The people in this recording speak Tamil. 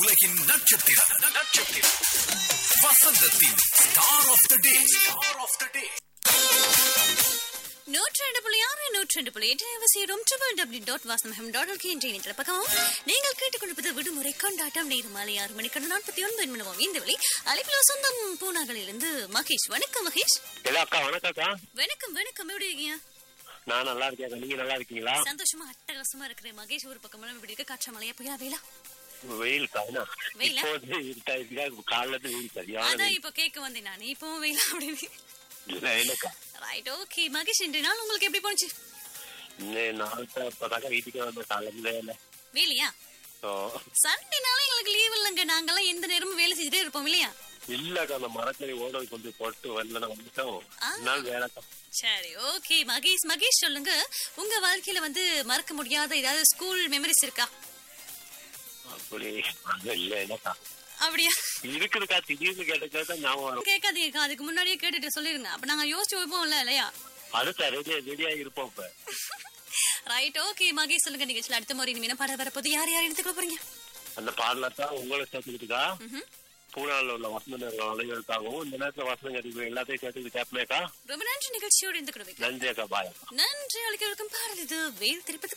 உலகின் நட்சத்திரம் நட்சத்திரம் வசந்தத்தின் star of the day star of the day நூற்றி ரெண்டு புள்ளி ஆறு நூற்றி ரெண்டு புள்ளி எட்டு அவசியம் triple W dot Vasanam dot LK என்ற இணையதள பக்கம் நீங்கள் கேட்டுக்கொண்டிருப்பது விடுமுறை கொண்டாட்டம் நேரு மாலை ஆறு மணிக்கு நாற்பத்தி ஒன்பது நிமிடம் இந்த வழி அழைப்பில் சொந்தம் பூனாகளிலிருந்து மகேஷ் வணக்கம் மகேஷ் ஹலோ அக்கா வணக்கம் அக்கா வணக்கம் வணக்கம் எப்படி இருக்கீங்க நான் நல்லா இருக்கேன் அக்கா. நீங்க நல்லா இருக்கீங்களா சந்தோஷமா அட்டகாசமா இருக்கிறேன் மகேஷ் ஒரு பக்கம் எப்படி இருக்க காற்ற மலையா புயலா வெயிலா வெயில் காணா வெயிலா? இப்போ வந்து இருட்டா இருக்கா காலைல இருந்து வெயில் சரியான அதான் வெயில். இப்ப கேட்க வந்தேன் நான் இப்போ வெயிலா அப்படின்னு இல்ல, இல்லக்கா ரைட் ஓகே மகேஷ் இன்று நாள் உங்களுக்கு எப்படி போனுச்சு இன்னும் நாள் தான் இப்பதாக்கா வீட்டுக்கு வந்த காலையில வேலை வேலையா ஸோ சண்டேனால எங்களுக்கு லீவ் இல்லைங்க நாங்கெல்லாம் எந்த நேரமும் வேலை செஞ்சுட்டே இருப்போம் இல்லையா இல்லக்கா அந்த மரக்கறி ஓட கொண்டு போட்டு வரல வந்துட்டோம் ஆ. நாள் வேலைக்கா சரி ஓகே மகேஷ் மகேஷ் சொல்லுங்க உங்க வாழ்க்கையில வந்து மறக்க முடியாத ஏதாவது ஸ்கூல் மெமரிஸ் இருக்கா அப்படி இல்ல இல்லக்கா அப்படியா இருக்குதுக்கா திடீர்னு கேட்டா ஞாபகம் வரும் கேட்காதீங்க அதுக்கு முன்னாடியே கேட்டுட்டு சொல்லிருங்க அப்ப நாங்க யோசிச்சு வைப்போம்ல இல்லையா அடுத்த ரெடியா ரெடியா இருப்போம் இப்ப ரைட் ஓகே மகேஷ் சொல்லுங்க நிகழ்ச்சியில் அடுத்த முறை இனிமே பாட வரப்போது யார் யார் எடுத்துக்கொள்ள போறீங்க அந்த பாடல தான் உங்களை சேர்த்துக்கிட்டுக்கா ம்ஹும். பூனால உள்ள வசந்த அனைவருக்காகவும் இந்த நேரத்துல வசனம் கேட்டு எல்லாத்தையும் சேர்த்துக்கிட்டு கேட்பேக்கா ரொம்ப நன்றி நிகழ்ச்சியோடு இருந்து கொடுவைக்கு நன்றி அக்கா பாய் நன்றி அளிக்கிறவருக்கும் பாடல் இது வேல் திருப்பதி